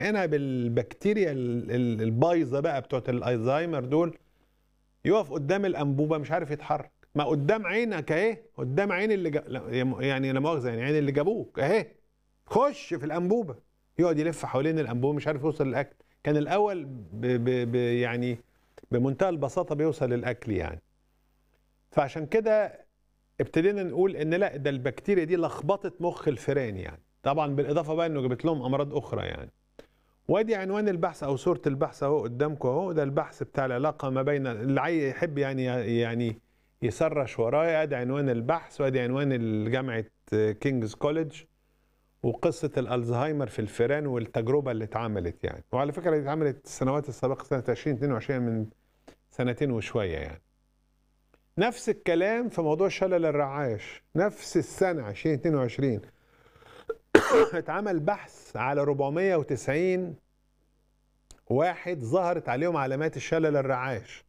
هنا بالبكتيريا ال- ال- البايظه بقى بتوعت الالزهايمر دول يقف قدام الانبوبه مش عارف يتحرك ما قدام عينك اهي قدام عين اللي جا... لا، يعني لا مؤاخذه يعني عين اللي جابوك اهي خش في الانبوبه يقعد يلف حوالين الانبوبه مش عارف يوصل للاكل كان الاول ب... ب... ب... يعني بمنتهى البساطه بيوصل للاكل يعني فعشان كده ابتدينا نقول ان لا ده البكتيريا دي لخبطت مخ الفئران يعني طبعا بالاضافه بقى انه جابت لهم امراض اخرى يعني وادي عنوان البحث او صوره البحث اهو قدامكم اهو ده البحث بتاع العلاقه ما بين اللي عايز يحب يعني يعني يسرش ورايا ادي عنوان البحث وادي عنوان جامعه كينجز كوليدج وقصه الالزهايمر في الفئران والتجربه اللي اتعملت يعني وعلى فكره دي اتعملت السنوات السابقه سنه 2022 من سنتين وشويه يعني نفس الكلام في موضوع شلل الرعاش نفس السنه 2022 اتعمل بحث على 490 واحد ظهرت عليهم علامات الشلل الرعاش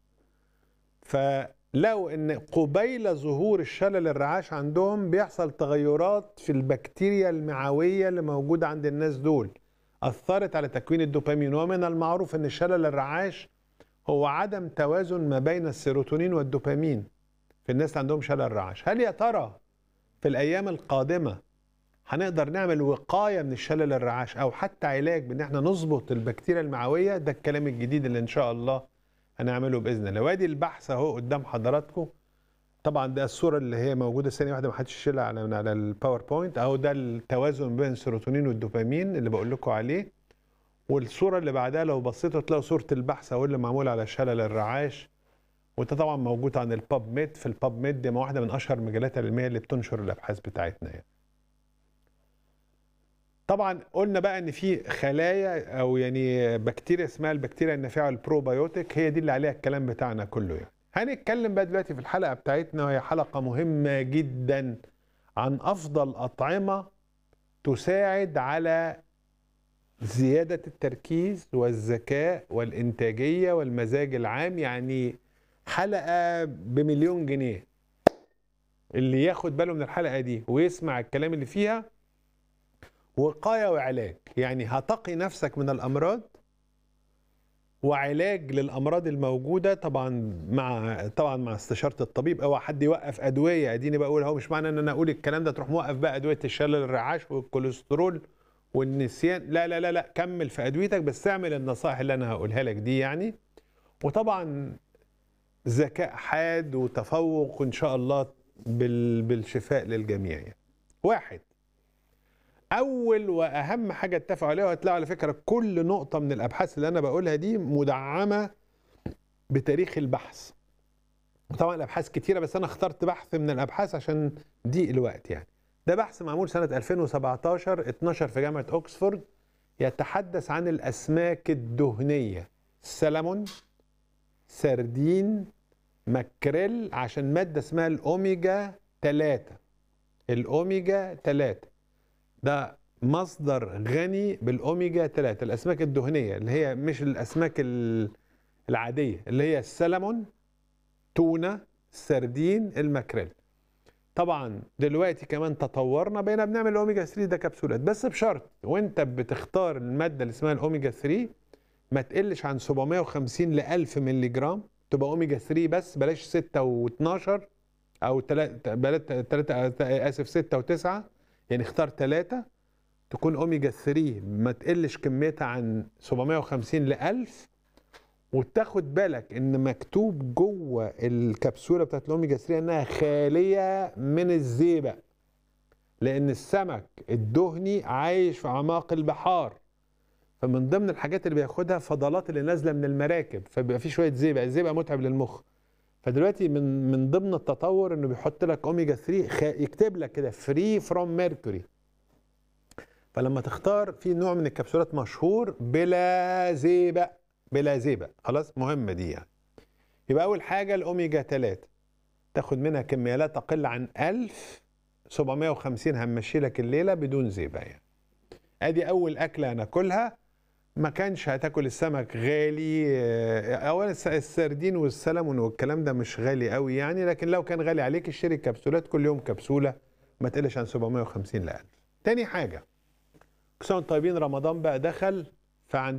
فلقوا ان قبيل ظهور الشلل الرعاش عندهم بيحصل تغيرات في البكتيريا المعويه اللي موجوده عند الناس دول اثرت على تكوين الدوبامين ومن المعروف ان الشلل الرعاش هو عدم توازن ما بين السيروتونين والدوبامين في الناس اللي عندهم شلل رعاش هل يا ترى في الايام القادمه هنقدر نعمل وقايه من الشلل الرعاش او حتى علاج بان احنا نظبط البكتيريا المعويه ده الكلام الجديد اللي ان شاء الله هنعمله باذن الله وادي البحث اهو قدام حضراتكم طبعا ده الصوره اللي هي موجوده ثانيه واحده ما حدش يشيلها على من على الباوربوينت اهو ده التوازن بين السيروتونين والدوبامين اللي بقول لكم عليه والصوره اللي بعدها لو بصيتوا تلاقوا صوره البحث اهو اللي معموله على شلل الرعاش وده طبعا موجود عن الباب ميد في الباب ميد دي واحده من اشهر المجلات العلميه اللي بتنشر الابحاث بتاعتنا يعني. طبعا قلنا بقى ان في خلايا او يعني بكتيريا اسمها البكتيريا النافعه البروبايوتيك هي دي اللي عليها الكلام بتاعنا كله يعني هنتكلم بقى دلوقتي في الحلقه بتاعتنا وهي حلقه مهمه جدا عن افضل اطعمه تساعد على زياده التركيز والذكاء والانتاجيه والمزاج العام يعني حلقه بمليون جنيه اللي ياخد باله من الحلقه دي ويسمع الكلام اللي فيها وقايه وعلاج يعني هتقي نفسك من الامراض وعلاج للامراض الموجوده طبعا مع طبعا مع استشاره الطبيب او حد يوقف ادويه اديني بقول اهو مش معنى ان انا اقول الكلام ده تروح موقف بقى ادويه الشلل الرعاش والكوليسترول والنسيان لا لا لا لا كمل في ادويتك بس اعمل النصائح اللي انا هقولها لك دي يعني وطبعا ذكاء حاد وتفوق ان شاء الله بال بالشفاء للجميع يعني. واحد اول واهم حاجه اتفقوا عليها وهتلاقوا على فكره كل نقطه من الابحاث اللي انا بقولها دي مدعمه بتاريخ البحث طبعا الابحاث كتيره بس انا اخترت بحث من الابحاث عشان ضيق الوقت يعني ده بحث معمول سنه 2017 اتنشر في جامعه اوكسفورد يتحدث عن الاسماك الدهنيه سلمون سردين ماكريل عشان ماده اسمها الاوميجا 3 الاوميجا 3 ده مصدر غني بالاوميجا 3 الاسماك الدهنيه اللي هي مش الاسماك العاديه اللي هي السلمون تونه السردين الماكريل طبعا دلوقتي كمان تطورنا بقينا بنعمل الاوميجا 3 ده كبسولات بس بشرط وانت بتختار الماده اللي اسمها الاوميجا 3 ما تقلش عن 750 ل 1000 مللي جرام تبقى اوميجا 3 بس بلاش 6 و12 او 3 بلاش 3 اسف 6 و9 يعني اختار ثلاثة تكون اوميجا 3 ما تقلش كميتها عن 750 ل 1000 وتاخد بالك ان مكتوب جوه الكبسوله بتاعت الاوميجا 3 انها خاليه من الزئبق لان السمك الدهني عايش في اعماق البحار فمن ضمن الحاجات اللي بياخدها فضلات اللي نازله من المراكب فبيبقى في شويه زئبق الزئبق متعب للمخ فدلوقتي من من ضمن التطور انه بيحط لك اوميجا 3 خ... يكتب لك كده فري فروم ميركوري فلما تختار في نوع من الكبسولات مشهور بلا زئبق بلا زئبق خلاص مهمه دي يعني يبقى اول حاجه الاوميجا 3 تاخد منها كميه لا تقل عن 1750 همشي لك الليله بدون زئبق يعني ادي اول اكله هناكلها ما كانش هتاكل السمك غالي اولا السردين والسلمون والكلام ده مش غالي قوي يعني لكن لو كان غالي عليك اشتري كبسولات كل يوم كبسوله ما تقلش عن 750 ل 1000 تاني حاجه كل طيبين رمضان بقى دخل فعندنا